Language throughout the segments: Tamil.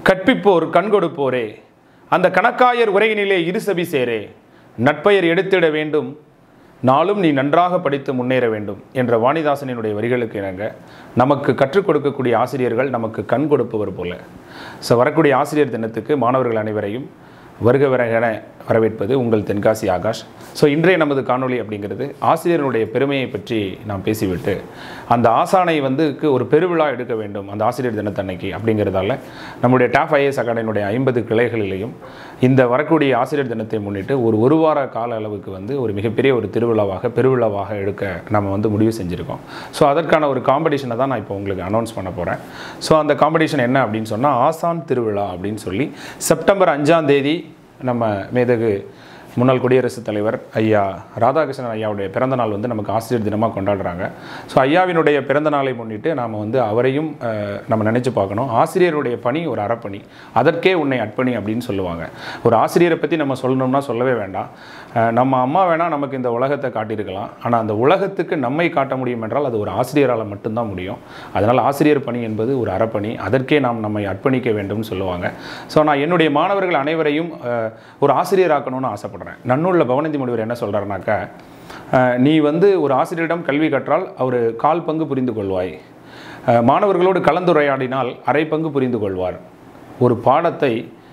கற்பிப்போர் கண்கொடுப்போரே அந்த கணக்காயர் உரையினிலே இருசபி சேரே நட்பெயர் எடுத்திட வேண்டும் நாளும் நீ நன்றாக படித்து முன்னேற வேண்டும் என்ற வாணிதாசனினுடைய வரிகளுக்கு இணங்க நமக்கு கற்றுக் கொடுக்கக்கூடிய ஆசிரியர்கள் நமக்கு கண் கொடுப்பவர் போல ஸோ வரக்கூடிய ஆசிரியர் தினத்துக்கு மாணவர்கள் அனைவரையும் வருக வரகென வரவேற்பது உங்கள் தென்காசி ஆகாஷ் ஸோ இன்றைய நமது காணொளி அப்படிங்கிறது ஆசிரியர்களுடைய பெருமையை பற்றி நாம் பேசிவிட்டு அந்த ஆசானை வந்து க்கு ஒரு பெருவிழா எடுக்க வேண்டும் அந்த ஆசிரியர் தினத்தன்னைக்கு அப்படிங்கிறதால நம்முடைய டாப் ஐஏஎஸ் அகாடமியுடைய ஐம்பது கிளைகளிலேயும் இந்த வரக்கூடிய ஆசிரியர் தினத்தை முன்னிட்டு ஒரு ஒரு வார கால அளவுக்கு வந்து ஒரு மிகப்பெரிய ஒரு திருவிழாவாக பெருவிழாவாக எடுக்க நம்ம வந்து முடிவு செஞ்சுருக்கோம் ஸோ அதற்கான ஒரு காம்படிஷனை தான் நான் இப்போ உங்களுக்கு அனௌன்ஸ் பண்ண போகிறேன் ஸோ அந்த காம்படிஷன் என்ன அப்படின்னு சொன்னால் ஆசான் திருவிழா அப்படின்னு சொல்லி செப்டம்பர் அஞ்சாம் தேதி நம்ம மேதகு முன்னாள் குடியரசுத் தலைவர் ஐயா ராதாகிருஷ்ணன் ஐயாவுடைய பிறந்த நாள் வந்து நமக்கு ஆசிரியர் தினமாக கொண்டாடுறாங்க ஸோ ஐயாவினுடைய பிறந்த நாளை முன்னிட்டு நாம் வந்து அவரையும் அஹ், நம்ம நினச்சி பார்க்கணும் ஆசிரியருடைய பணி ஒரு அறப்பணி அதற்கே உன்னை அர்ப்பணி அப்படின்னு சொல்லுவாங்க ஒரு ஆசிரியரை பற்றி நம்ம சொல்லணும்னா சொல்லவே வேண்டாம் அஹ், நம்ம அம்மா வேணால் நமக்கு இந்த உலகத்தை காட்டியிருக்கலாம் ஆனால் அந்த உலகத்துக்கு நம்மை காட்ட முடியும் என்றால் அது ஒரு ஆசிரியரால் மட்டும்தான் முடியும் அதனால் ஆசிரியர் பணி என்பது ஒரு அறப்பணி அதற்கே நாம் நம்மை அர்ப்பணிக்க வேண்டும்னு சொல்லுவாங்க ஸோ நான் என்னுடைய மாணவர்கள் அனைவரையும் அஹ், ஒரு ஆசிரியராக்கணும்னு ஆசைப்படுறேன் நன்னூலில் பவனந்தி முனிவர் என்ன சொல்கிறாருனாக்கா அஹ், நீ வந்து ஒரு ஆசிரியரிடம் கல்வி கற்றால் அவர் கால் பங்கு புரிந்து கொள்வாய் அஹ், மாணவர்களோடு கலந்துரையாடினால் அரை பங்கு புரிந்து கொள்வார் ஒரு பாடத்தை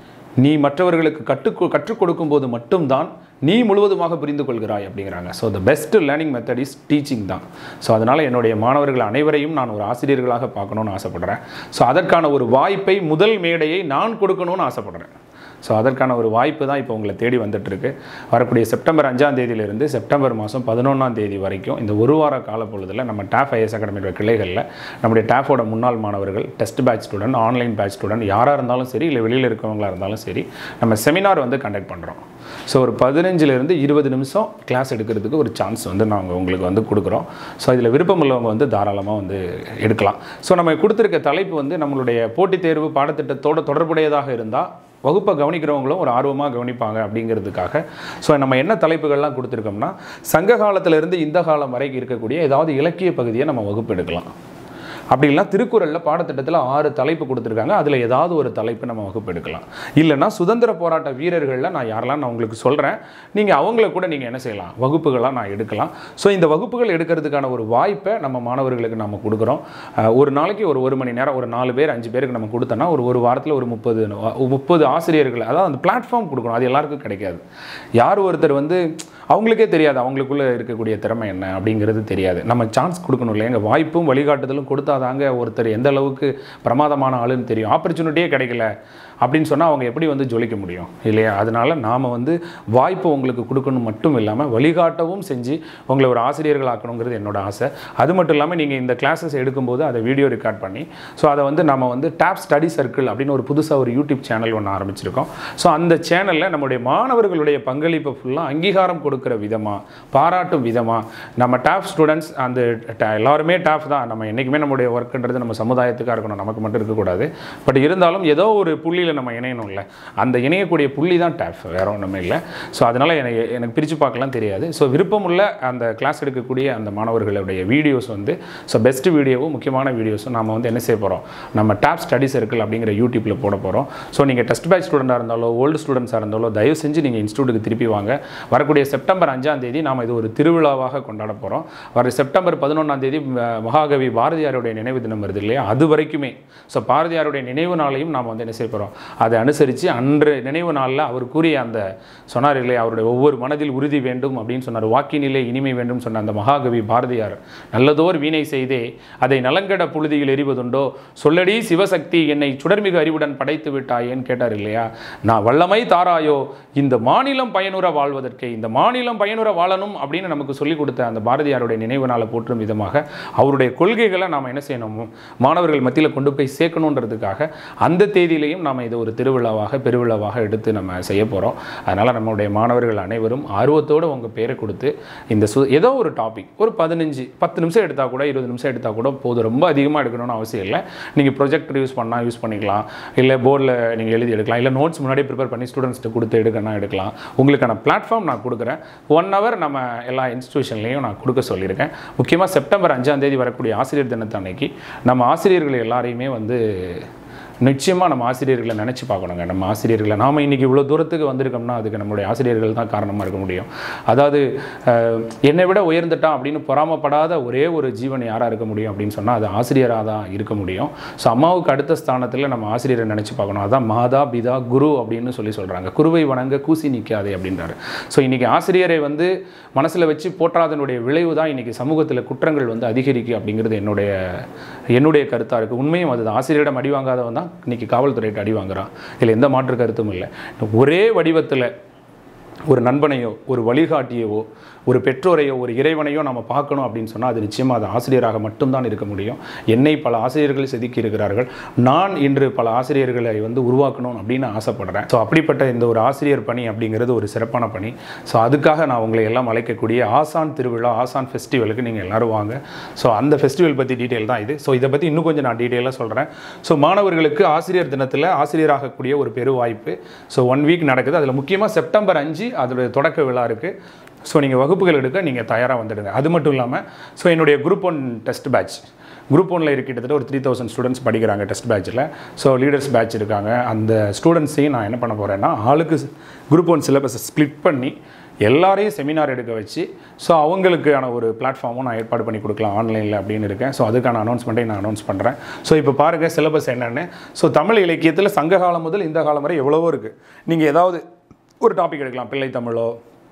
நீ மற்றவர்களுக்கு கற்றுக் கற்றுக் கொடுக்கும்போது மட்டும்தான் நீ முழுவதுமாக புரிந்து கொள்கிறாய் அப்படிங்கிறாங்க so the best learning method is teaching தான் ஸோ அதனால் என்னுடைய மாணவர்கள் அனைவரையும் நான் ஒரு ஆசிரியர்களாக பார்க்கணுன்னு ஆசைப்படுறேன் ஸோ அதற்கான ஒரு வாய்ப்பை முதல் மேடையை நான் கொடுக்கணும்னு ஆசைப்படுறேன் ஸோ அதற்கான ஒரு வாய்ப்பு தான் இப்போ உங்களை தேடி வந்துட்டுருக்கு வரக்கூடிய செப்டம்பர் அஞ்சாம் தேதியிலிருந்து செப்டம்பர் மாதம் பதினொன்றாம் தேதி வரைக்கும் இந்த ஒரு வார கால பொழுதில் நம்ம டாப் ஐஎஸ் அகாடமியோட கிளைகளில் நம்முடைய டாஃபோட முன்னாள் மாணவர்கள் test batch student online batch student யாராக இருந்தாலும் சரி இல்லை வெளியில் இருக்கவங்களா இருந்தாலும் சரி நம்ம செமினார் வந்து கண்டக்ட் பண்ணுறோம் ஸோ ஒரு பதினஞ்சுலேருந்து இருபது நிமிஷம் கிளாஸ் எடுக்கிறதுக்கு ஒரு சான்ஸ் வந்து நாங்கள் உங்களுக்கு வந்து கொடுக்குறோம் ஸோ இதில் விருப்பம் உள்ளவங்க வந்து தாராளமாக வந்து எடுக்கலாம் ஸோ நம்ம கொடுத்துருக்க தலைப்பு வந்து நம்மளுடைய போட்டித் தேர்வு பாடத்திட்டத்தோட தொடர்புடையதாக இருந்தால் வகுப்பை கவனிக்கிறவங்களும் ஒரு ஆர்வமாக கவனிப்பாங்க அப்படிங்கிறதுக்காக ஸோ நம்ம என்ன தலைப்புகள்லாம் கொடுத்துருக்கோம்னா சங்க காலத்திலிருந்து இந்த காலம் வரைக்கும் இருக்கக்கூடிய ஏதாவது இலக்கிய பகுதியை நம்ம வகுப்பு எடுக்கலாம் அப்படி இல்லைனா திருக்குறளில் பாடத்திட்டத்தில் ஆறு தலைப்பு கொடுத்துருக்காங்க அதில் ஏதாவது ஒரு தலைப்பு நம்ம வகுப்பு எடுக்கலாம் இல்லைன்னா சுதந்திர போராட்ட வீரர்களில் நான் யாரெல்லாம் நான் உங்களுக்கு சொல்கிறேன் நீங்கள் அவங்கள கூட நீங்கள் என்ன செய்யலாம் வகுப்புகளாக நான் எடுக்கலாம் ஸோ இந்த வகுப்புகள் எடுக்கிறதுக்கான ஒரு வாய்ப்பை நம்ம மாணவர்களுக்கு நம்ம கொடுக்குறோம் அஹ், ஒரு நாளைக்கு ஒரு ஒரு மணி நேரம் ஒரு நாலு பேர் அஞ்சு பேருக்கு நம்ம கொடுத்தோன்னா ஒரு ஒரு வாரத்தில் ஒரு முப்பது முப்பது ஆசிரியர்கள் அதாவது அந்த பிளாட்ஃபார்ம் கொடுக்கணும் அது எல்லாருக்கும் கிடைக்காது யார் ஒருத்தர் வந்து அவங்களுக்கே தெரியாது அவங்களுக்குள்ள இருக்கக்கூடிய திறமை என்ன அப்படிங்கிறது தெரியாது நம்ம சான்ஸ் கொடுக்கணும் இல்லையா எங்கள் வாய்ப்பும் வழிகாட்டுதலும் கொடுத்தாதாங்க ஒருத்தர் எந்த அளவுக்கு பிரமாதமான ஆளுன்னு தெரியும் ஆப்பர்ச்சுனிட்டியே கிடைக்கல அப்படின்னு சொன்னால் அவங்க எப்படி வந்து ஜொலிக்க முடியும் இல்லையா அதனால நாம் வந்து வாய்ப்பு உங்களுக்கு கொடுக்கணும் மட்டும் இல்லாமல் வழிகாட்டவும் செஞ்சு உங்களை ஒரு ஆசிரியர்கள் ஆக்கணுங்கிறது என்னோட ஆசை அது மட்டும் இல்லாமல் நீங்கள் இந்த கிளாஸஸ் எடுக்கும்போது அதை வீடியோ ரெக்கார்ட் பண்ணி ஸோ அதை வந்து நம்ம வந்து டேப் ஸ்டடி சர்க்கிள் அப்படின்னு ஒரு புதுசாக ஒரு யூடியூப் சேனல் ஒன்று ஆரம்பிச்சிருக்கோம் ஸோ அந்த சேனலில் நம்முடைய மாணவர்களுடைய பங்களிப்பை ஃபுல்லாக அங்கீகாரம் கொடுக்குற விதமாக பாராட்டும் விதமாக நம்ம டாப் ஸ்டூடெண்ட்ஸ் அந்த ta- எல்லாருமே டாப் தான் நம்ம என்றைக்குமே நம்முடைய ஒர்க்குன்றது நம்ம சமுதாயத்துக்காக இருக்கணும் நமக்கு மட்டும் இருக்கக்கூடாது பட் இருந்தாலும் ஏதோ ஒரு புள்ளியில் நம்ம இணையணும்ல அந்த இணையக்கூடிய புள்ளி தான் டேப் வேற ஒன்றுமே இல்லை ஸோ அதனால் எனக்கு எனக்கு பிரித்து பார்க்கலாம் தெரியாது ஸோ விருப்பமுள்ள அந்த கிளாஸ் எடுக்கக்கூடிய அந்த மாணவர்களுடைய வீடியோஸ் வந்து ஸோ பெஸ்ட் வீடியோவும் முக்கியமான வீடியோஸும் நம்ம வந்து என்ன செய்ய போகிறோம் நம்ம டேப் ஸ்டடி சர்க்கிள் அப்படிங்கிற யூடியூப்பில் போட போகிறோம் ஸோ நீங்கள் டெஸ்ட் பேட்ச் ஸ்டூடெண்டாக இருந்தாலோ ஓல்டு ஸ்டூடெண்ட்ஸாக இருந்தாலோ தயவு செஞ்சு நீங்கள் இன்ஸ்டியூட்டுக்கு திருப்பி வாங்க வரக்கூடிய செப்டம்பர் அஞ்சாம் தேதி நாம் இது ஒரு திருவிழாவாக கொண்டாட போகிறோம் வர செப்டம்பர் பதினொன்றாம் தேதி ம- மகாகவி பாரதியாருடைய நினைவு தினம் வருது இல்லையா அது வரைக்குமே ஸோ பாரதியாருடைய நினைவு நாளையும் நாம் வந்து என்ன செய்ய போகிறோம் அதை அனுசரித்து அன்று நினைவு நாளில் அவர் கூறிய அந்த சொன்னார் இல்லையா அவருடைய ஒவ்வொரு மனதில் உறுதி வேண்டும் அப்படின்னு சொன்னார் வாக்கினிலே இனிமை வேண்டும் சொன்ன அந்த மகாகவி பாரதியார் நல்லதோர் வீணை செய்தே அதை நலங்கட புழுதியில் எறிவதுண்டோ சொல்லடி சிவசக்தி என்னை சுடர்மிகு அறிவுடன் படைத்து விட்டாயேன்னு கேட்டார் இல்லையா நான் வல்லமை தாராயோ இந்த மாநிலம் பயனுற வாழ்வதற்கு இந்த மாநிலம் பயனுற வாழணும் அப்படின்னு நமக்கு சொல்லிக் கொடுத்த அந்த பாரதியாருடைய நினைவு நாளை போற்றும் விதமாக அவருடைய கொள்கைகளை நாம் என்ன செய்யணும் மாணவர்கள் மத்தியில் கொண்டு போய் சேர்க்கணுன்றதுக்காக அந்த தேதியிலையும் நாம் இதை ஒரு திருவிழாவாக பெருவிழாவாக எடுத்து நம்ம செய்ய போகிறோம் அதனால் நம்மளுடைய மாணவர்கள் அனைவரும் ஆர்வத்தோடு உங்கள் பேரை கொடுத்து இந்த சு ஏதோ ஒரு டாபிக் ஒரு பதினஞ்சு பத்து நிமிஷம் எடுத்தால் கூட இருபது நிமிஷம் எடுத்தால் கூட போதும் ரொம்ப அதிகமாக எடுக்கணும்னு அவசியம் இல்லை நீங்கள் ப்ரொஜெக்டர் யூஸ் பண்ணால் யூஸ் பண்ணிக்கலாம் இல்லை போர்டில் நீங்கள் எழுதி எடுக்கலாம் இல்லை நோட்ஸ் முன்னாடி ப்ரிப்பேர் பண்ணி ஸ்டூடெண்ட்ஸ்ட்டு கொடுத்து எடுக்கணும் எடுக்கலாம் உங்களுக்கான பிளாட்ஃபார்ம் நான் கொடுக்குறேன் ஒன் ஹவர் நம்ம எல்லா இன்ஸ்டியூஷன்லேயும் நான் கொடுக்க சொல்லியிருக்கேன் முக்கியமாக செப்டம்பர் அஞ்சாம் தேதி வரக்கூடிய ஆசிரியர் தினத்தன்னைக்கு நம்ம ஆசிரியர்கள் எல்லாரையுமே வந்து நிச்சயமாக நம்ம ஆசிரியர்களை நினச்சி பார்க்கணுங்க நம்ம ஆசிரியர்களை நாம் இன்றைக்கி இவ்வளோ தூரத்துக்கு வந்திருக்கோம்னா அதுக்கு நம்மளுடைய ஆசிரியர்கள் தான் காரணமாக இருக்க முடியும் அதாவது அஹ், என்னை விட உயர்ந்துட்டான் அப்படின்னு பொறாமப்படாத ஒரே ஒரு ஜீவன் யாராக இருக்க முடியும் அப்படின்னு சொன்னால் அது ஆசிரியராக தான் இருக்க முடியும் ஸோ அம்மாவுக்கு அடுத்த ஸ்தானத்தில் நம்ம ஆசிரியரை நினச்சி பார்க்கணும் அதான் மாதா பிதா குரு அப்படின்னு சொல்லி சொல்கிறாங்க குருவை வணங்க கூசி நிற்காதே அப்படின்றாரு ஸோ இன்றைக்கி ஆசிரியரை வந்து மனசில் வச்சு போற்றாதனுடைய விளைவு தான் இன்றைக்கி சமூகத்தில் குற்றங்கள் வந்து அதிகரிக்கு அப்படிங்கிறது என்னுடைய என்னுடைய கருத்தாக இருக்குது உண்மையும் அதுதான் ஆசிரியரிடம் அடி வாங்காதவன் தான் இன்றைக்கி காவல்துறையிட்ட அடி வாங்குறான் இதில் எந்த மாற்று கருத்தும் இல்லை ஒரே வடிவத்தில் ஒரு நண்பனையோ ஒரு வழிகாட்டியவோ ஒரு பெற்றோரையோ ஒரு இறைவனையோ நம்ம பார்க்கணும் அப்படின்னு சொன்னால் அது நிச்சயமாக அது ஆசிரியராக மட்டும்தான் இருக்க முடியும் என்னை பல ஆசிரியர்கள் செதுக்கி இருக்கிறார்கள் நான் இன்று பல ஆசிரியர்களை வந்து உருவாக்கணும் அப்படின்னு ஆசைப்படுறேன் ஸோ அப்படிப்பட்ட இந்த ஒரு ஆசிரியர் பணி அப்படிங்கிறது ஒரு சிறப்பான பணி ஸோ அதுக்காக நான் உங்களை எல்லாம் அழைக்கக்கூடிய ஆசான் திருவிழா ஆசான் ஃபெஸ்டிவலுக்கு நீங்கள் எல்லாரும் வாங்க ஸோ அந்த ஃபெஸ்டிவல் பற்றி டீட்டெயில் தான் இது ஸோ இதை பற்றி இன்னும் கொஞ்சம் நான் டீட்டெயிலாக சொல்கிறேன் ஸோ மாணவர்களுக்கு ஆசிரியர் தினத்தில் ஆசிரியராகக்கூடிய ஒரு பெரு வாய்ப்பு ஸோ ஒன் வீக் நடக்குது அதில் முக்கியமாக செப்டம்பர் அஞ்சு அதோடைய தொடக்க விழா இருக்குது ஸோ நீங்கள் வகுப்புகள் எடுக்க நீங்கள் தயாராக வந்துடுங்க அது மட்டும் இல்லாமல் ஸோ என்னுடைய group one test batch group ஒன்ல இருக்க கிட்டத்தட்ட ஒரு த்ரீ தௌசண்ட் ஸ்டூடெண்ட்ஸ் படிக்கிறாங்க டெஸ்ட் பேட்சில் ஸோ லீடர்ஸ் பேட்ச் இருக்காங்க அந்த ஸ்டூடெண்ட்ஸையும் நான் என்ன பண்ண போகிறேன்னா ஆளுக்கு குரூப் ஒன் சிலபஸை ஸ்ப்ளிட் பண்ணி எல்லாரையும் செமினார் எடுக்க வச்சு ஸோ அவங்களுக்கான ஒரு பிளாட்ஃபார்மும் நான் ஏற்பாடு பண்ணி கொடுக்கலாம் ஆன்லைனில் அப்படின்னு இருக்கேன் ஸோ அதுக்கான அனௌன்ஸ்மெண்ட்டையும் நான் அனௌன்ஸ் பண்ணுறேன் ஸோ இப்போ பாருங்கள் சிலபஸ் என்னென்னு ஸோ தமிழ் இலக்கியத்தில் சங்க காலம் முதல் இந்த காலம் வரை எவ்வளவோ இருக்குது நீங்கள் ஏதாவது ஒரு டாபிக் எடுக்கலாம் பிள்ளை தமிழோ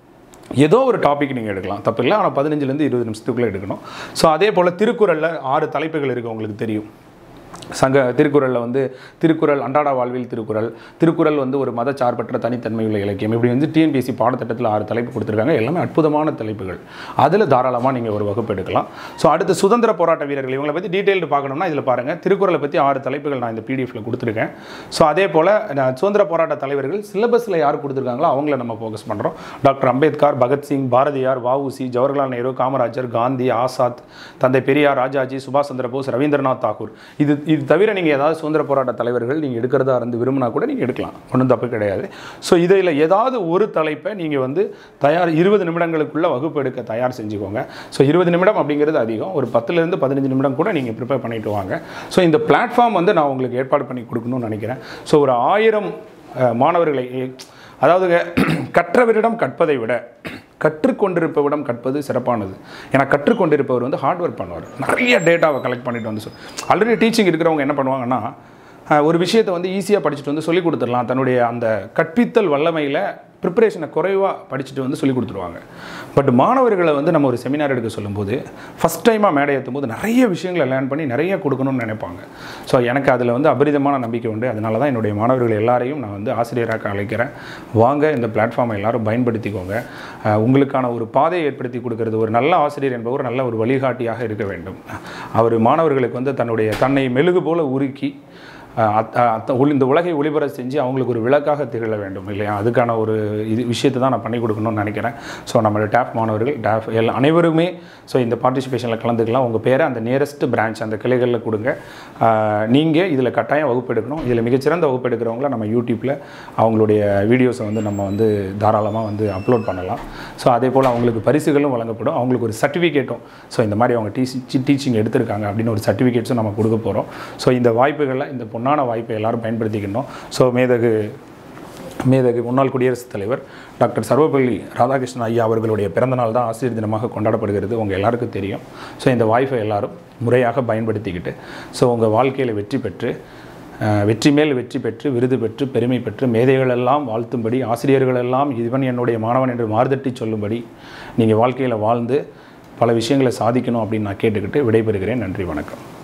ஏதோ ஒரு டாபிக் நீங்கள் எடுக்கலாம் தப்பு இல்லை ஆனால் பதினஞ்சுலேருந்து இருபது நிமிஷத்துக்குள்ளே எடுக்கணும் ஸோ அதே போல் திருக்குறளில் ஆறு தலைப்புகள் இருக்குது உங்களுக்கு தெரியும் சங்க திருக்குறளில் வந்து திருக்குறள் அன்றாட வாழ்வில் திருக்குறள் திருக்குறள் வந்து ஒரு மதச்சார்பற்ற தனித்தன்மை உள்ள இலக்கியம் இப்படி வந்து டிஎன்பிஎஸ்சி பாடத்திட்டத்தில் ஆறு தலைப்பு கொடுத்துருக்காங்க எல்லாமே அற்புதமான தலைப்புகள் அதில் தாராளமாக நீங்கள் ஒரு வகுப்பு எடுக்கலாம் ஸோ அடுத்து சுதந்திர போராட்ட வீரர்கள் இவங்களை பற்றி டீட்டெயில்டு பார்க்கணும்னா இதில் பாருங்கள் திருக்குறளை பற்றி ஆறு தலைப்புகள் நான் இந்த பிடிஎஃப்ல கொடுத்துருக்கேன் ஸோ அதே போல் நான் சுதந்திர போராட்ட தலைவர்கள் சிலபஸில் யார் கொடுத்துருக்காங்களோ அவங்கள நம்ம ஃபோக்கஸ் பண்ணுறோம் டாக்டர் அம்பேத்கர் பகத்சிங் பாரதியார் வஉசி ஜவஹர்லால் நேரு காமராஜர் காந்தி ஆசாத் தந்தை பெரியார் ராஜாஜி சுபாஷ் சந்திர போஸ் ரவீந்திரநாத் தாகூர் இது இது தவிர நீங்கள் ஏதாவது சுதந்திர போராட்ட தலைவர்கள் நீங்கள் எடுக்கிறதா இருந்து விரும்பினா கூட நீங்கள் எடுக்கலாம் ஒன்றும் தப்பு கிடையாது ஸோ இதில் ஏதாவது ஒரு தலைப்பை நீங்கள் வந்து தயார் இருபது நிமிடங்களுக்குள்ள வகுப்பு எடுக்க தயார் செஞ்சுக்கோங்க ஸோ இருபது நிமிடம் அப்படிங்கிறது அதிகம் ஒரு பத்துலேருந்து பதினஞ்சு நிமிடம் கூட நீங்கள் ப்ரிப்பேர் பண்ணிட்டு வாங்க ஸோ இந்த பிளாட்ஃபார்ம் வந்து நான் உங்களுக்கு ஏற்பாடு பண்ணி கொடுக்கணும்னு நினைக்கிறேன் ஸோ ஒரு ஆயிரம் அஹ், மாணவர்களை அதாவதுங்க கற்றவரிடம் கற்பதை விட கற்றுக்கொண்டிருப்பவிடம் கற்பது சிறப்பானது ஏன்னா கற்றுக்கொண்டிருப்பவர் வந்து ஹார்ட் ஒர்க் பண்ணுவார் நிறைய டேட்டாவை கலெக்ட் பண்ணிட்டு வந்து ஆல்ரெடி டீச்சிங் இருக்கிறவங்க என்ன பண்ணுவாங்கன்னா அஹ், ஒரு விஷயத்தை வந்து ஈஸியாக படிச்சுட்டு வந்து சொல்லி கொடுத்துடலாம் தன்னுடைய அந்த கற்பித்தல் வல்லமையில் ப்ரிப்பரேஷனை குறைவாக படிச்சுட்டு வந்து சொல்லி கொடுத்துருவாங்க பட் மாணவர்களை வந்து நம்ம ஒரு செமினார் எடுக்க சொல்லும்போது ஃபஸ்ட் டைமாக மேடை ஏற்றும் போது நிறைய விஷயங்களை லேர்ன் பண்ணி நிறைய கொடுக்கணும்னு நினைப்பாங்க ஸோ எனக்கு அதில் வந்து அபரிதமான நம்பிக்கை உண்டு அதனால தான் என்னுடைய மாணவர்கள் எல்லாரையும் நான் வந்து ஆசிரியராக அழைக்கிறேன் வாங்க இந்த பிளாட்ஃபார்மை எல்லாரும் பயன்படுத்திக்கோங்க அஹ், உங்களுக்கான ஒரு பாதையை ஏற்படுத்தி கொடுக்கறது ஒரு நல்ல ஆசிரியர் என்பவர் நல்ல ஒரு வழிகாட்டியாக இருக்க வேண்டும் அவர் மாணவர்களுக்கு வந்து தன்னுடைய தன்னை மெழுகு போல உருக்கி அஹ் அத்- அத்- ஒளி- இந்த உலகை ஒளிபர செஞ்சு அவங்களுக்கு ஒரு விளக்காக திகழ வேண்டும் இல்லையா அதுக்கான ஒரு இது விஷயத்தை தான் நான் பண்ணி கொடுக்கணும்னு நினைக்கிறேன் ஸோ நம்மளோட டேப் மாணவர்கள் டேப் எல்லா அனைவருமே ஸோ இந்த பார்ட்டிசிபேஷனில் கலந்துக்கலாம் உங்கள் பேரை அந்த நியரஸ்ட் பிரான்ச் அந்த கிளைகளில் கொடுங்க நீங்கள் இதில் கட்டாயம் வகுப்பு எடுக்கணும் இதில் மிகச்சிறந்த வகுப்பு எடுக்கிறவங்கள நம்ம யூடியூப்பில் அவங்களுடைய வீடியோஸை வந்து நம்ம வந்து தாராளமாக வந்து அப்லோட் பண்ணலாம் ஸோ அதே போல் அவங்களுக்கு பரிசுகளும் வழங்கப்படும் அவங்களுக்கு ஒரு சர்டிஃபிகேட்டும் ஸோ இந்த மாதிரி அவங்க டீச்சிங் டீச்சிங் எடுத்திருக்காங்க அப்படின்னு ஒரு சர்டிஃபிகேட்ஸும் நம்ம கொடுக்க போகிறோம் ஸோ இந்த வாய்ப்புகளை இந்த பொன்னான வாய்ப்பை எல்லாரும் பயன்படுத்திக்கணும் ஸோ மேதகு மேதகு முன்னாள் குடியரசுத் தலைவர் டாக்டர் சர்வப்பள்ளி ராதாகிருஷ்ணன் ஐயா அவர்களுடைய பிறந்தநாள் தான் ஆசிரியர் தினமாக கொண்டாடப்படுகிறது உங்கள் எல்லாருக்கும் தெரியும் ஸோ இந்த வாய்ப்பை எல்லாரும் முறையாக பயன்படுத்திக்கிட்டு ஸோ உங்கள் வாழ்க்கையில் வெற்றி பெற்று அஹ், வெற்றி மேல் வெற்றி பெற்று விருது பெற்று பெருமை பெற்று மேதைகளெல்லாம் வாழ்த்தும்படி ஆசிரியர்களெல்லாம் இவன் என்னுடைய மாணவன் என்று மார்தட்டி சொல்லும்படி நீங்கள் வாழ்க்கையில் வாழ்ந்து பல விஷயங்களை சாதிக்கணும் அப்படின்னு நான் கேட்டுக்கிட்டு விடைபெறுகிறேன் நன்றி வணக்கம்